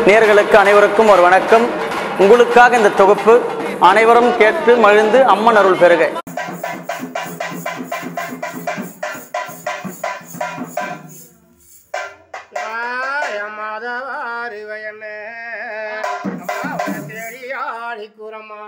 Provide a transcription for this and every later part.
நேர்களுக்கு அனைவருக்கும் ஒரு வணக்கம் உங்களுக்காக இந்த தொகுப்பு அனைவரும் கேட்டு மகிழ்ந்து அம்மன் அருள் பெறுக மாதவாரிவையண்ணே அம்மாவை தேடி ஆடி கூறம்மா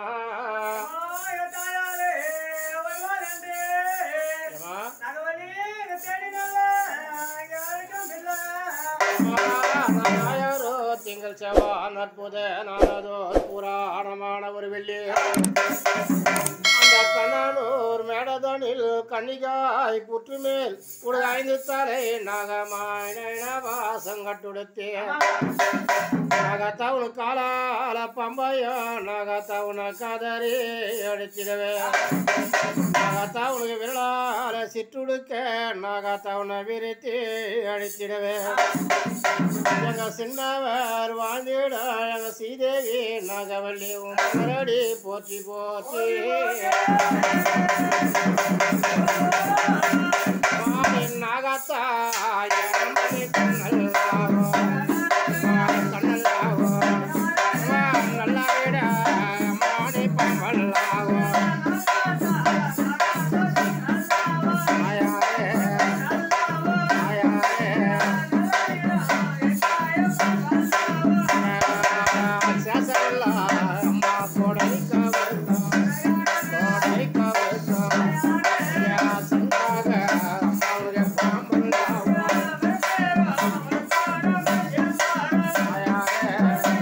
நாயரோ திங்கள் செவ்வாய் அற்புத நானதோ புராணமான ஒரு வெள்ளி அந்த கண்ணனூர் மேடதனில் கன்னிகாய் புற்றுமேல் ஒரு ஐந்து தலை நாகமாய் வாசம் கட்டுடுத்தே நாகத்தவனு காலால பம்பையோ நாகத்தவன கதறி அடித்திடவே நாகத்தவனுக்கு விரலால சிற்றுடுக்க நாகத்தவனை விரித்தி அடித்திடவே எங்க சின்னவர் வாழ்ந்திட எங்க ஸ்ரீதேவி நாகவல்லி உமரடி போற்றி போற்றி மாறி நாகத்தாய மணி கண்ணல்லாவோ மாறி கண்ணல்லாவோ நல்லா விட மாணி பம்மல்லாவோ ஆயாரே ஆயாரே சேசல்லா அம்மா கோடை கவர்த்தோம் கோடை கவர்த்தோம் யா சங்காக அம்மாவுடைய பாம்பல்லாவோ ஆயாரே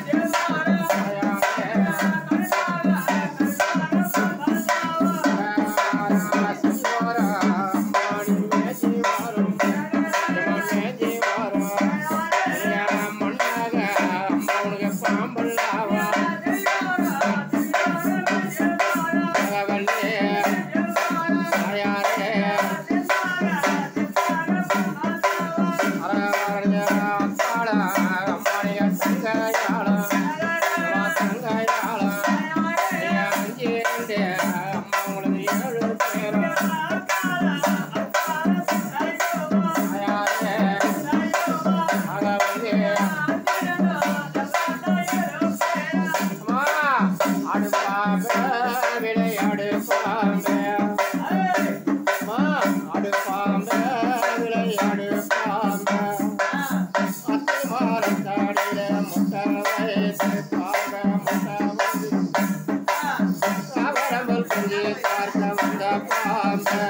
விளையாடு பாம்பே ஆடு பாம்பே விளையாடு பாம்பே அத்தி மரத்தடியில முட்டை வயசு பாம்பே முட்டை வந்து சாவரம்பல் குஞ்சு பார்க்க வந்த பாம்பே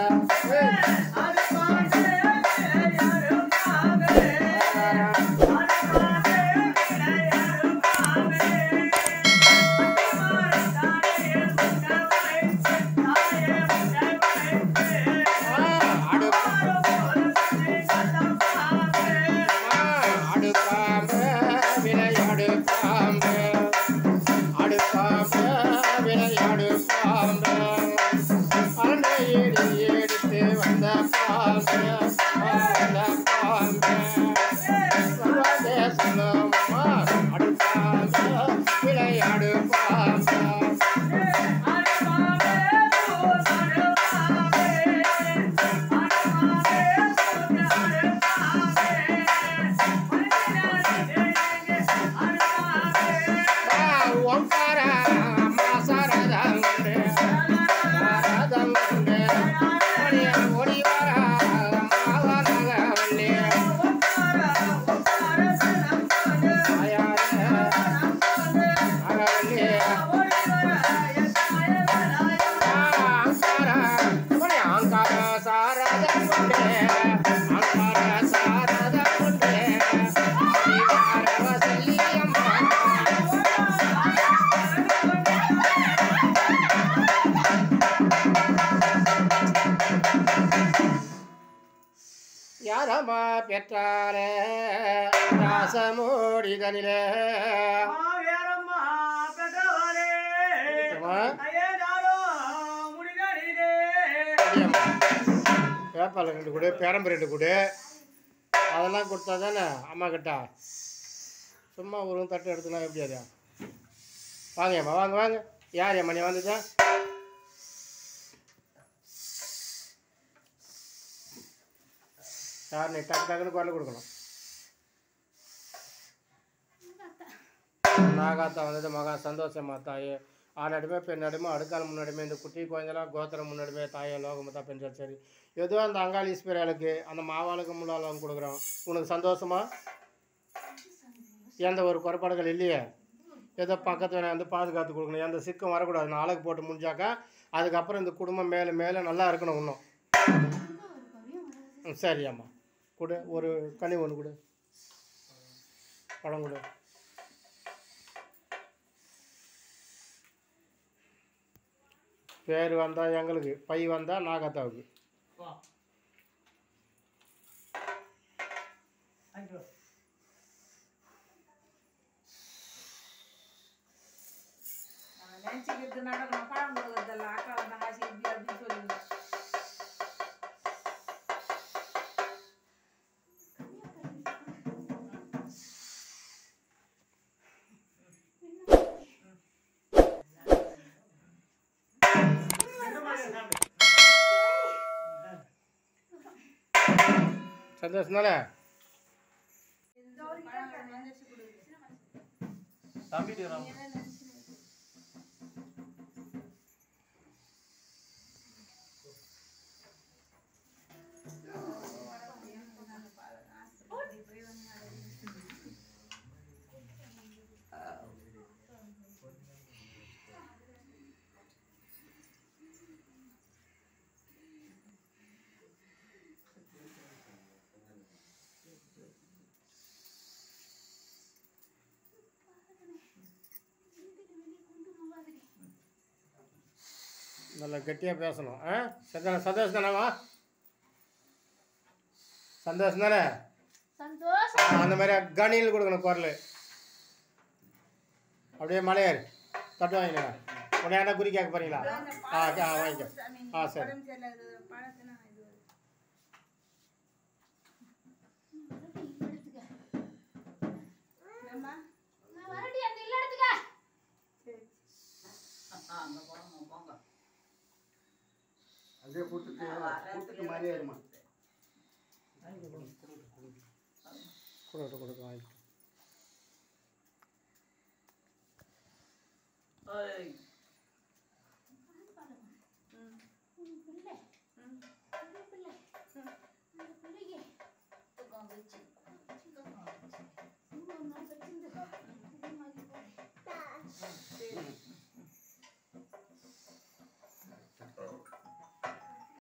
ஆடு ஆடு பாம்பே விளையாடு பாம்பே ஆடு பாம்பே விளையாடு பாம்பே அரண்டை ஏடி எடுத்து வந்த பாம்பே வந்த பாம்பே வருவாதே சொல்லம்மா ஆடு பாம்பே விளையாடு பாம்பே ஓங்கார அம்மா சாரதங்குண்டே சாரதங்குண்டே ஓடி ஓடி வர அம்மா நகவல்லி ஆயாரே நகவல்லி ஆங்கார ஓடி ஆங்கார சாரதங்குண்டே ஆங்கார சாரதங்குண்டே ஓடி வர வசல்லி அம்மா யாரம்மா பெற்றாலே ராசமோடிதனிலே பேப்பால் ரெண்டு கொடு பேரம்பு ரெண்டு கொடு அதெல்லாம் கொடுத்தா தானே அம்மா கிட்ட சும்மா ஒரு தட்டு எடுத்துனா எப்படி அது வாங்கம்மா வாங்க வாங்க யார் அம்மா நீ வந்துச்சா யார் நீ டக்கு டக்குன்னு குரல் கொடுக்கணும் நாகாத்தா வந்தது மகா சந்தோஷமா தாயே ஆனடுமே பெண்ணடுமே அடுக்கால் முன்னாடியுமே இந்த குட்டி குழந்தைலாம் கோத்திரம் முன்னாடியுமே தாயே லோகமத்தா பெண்கள் சரி ஏதோ அந்த அங்காளி ஈஸ்வரியாளுக்கு அந்த மாவாளுக்கு முள்ளாளும் கொடுக்குறோம் உனக்கு சந்தோஷமா எந்த ஒரு குறைபாடுகள் இல்லையே ஏதோ பக்கத்து வந்து பாதுகாத்து கொடுக்கணும் எந்த சிக்கம் வரக்கூடாது நாளைக்கு போட்டு முடிஞ்சாக்கா அதுக்கப்புறம் இந்த குடும்பம் மேலே மேலே நல்லா இருக்கணும் இன்னும் ம், சரி அம்மா கொடு ஒரு கனி ஒன்று கொடு பழம் கொடு பேர் வந்தால் எங்களுக்கு பை வந்தால் நாகத்தாவுக்கு நினைச்சுக்கிட்டு நடக்கணும் பழம் கொடுக்கறதில்ல அக்கா தங்காசி இப்படி அப்படின்னு சொல்லி சந்தோஷம் தானே நல்லா கெட்டியாக பேசணும் ஆ சந்தோஷம் சந்தோஷம் தானேவா சந்தோஷம் தானே சந்தோஷம் ஆ, அந்த மாதிரி கணியில் கொடுக்கணும் குரல் அப்படியே மலையார் தட்டு வாங்கினேன் உடனே என்ன குறி கேட்க போறீங்களா ஆ ஆ வாங்கிக்க ஆ சரி நான் வரடி அந்த இல்ல எடுத்துக்க அப்படியே கூட்டுக்கு கூட்டுக்கு மாதிரியே இருமா கொடுக்க கொடுக்க வாங்கிக்க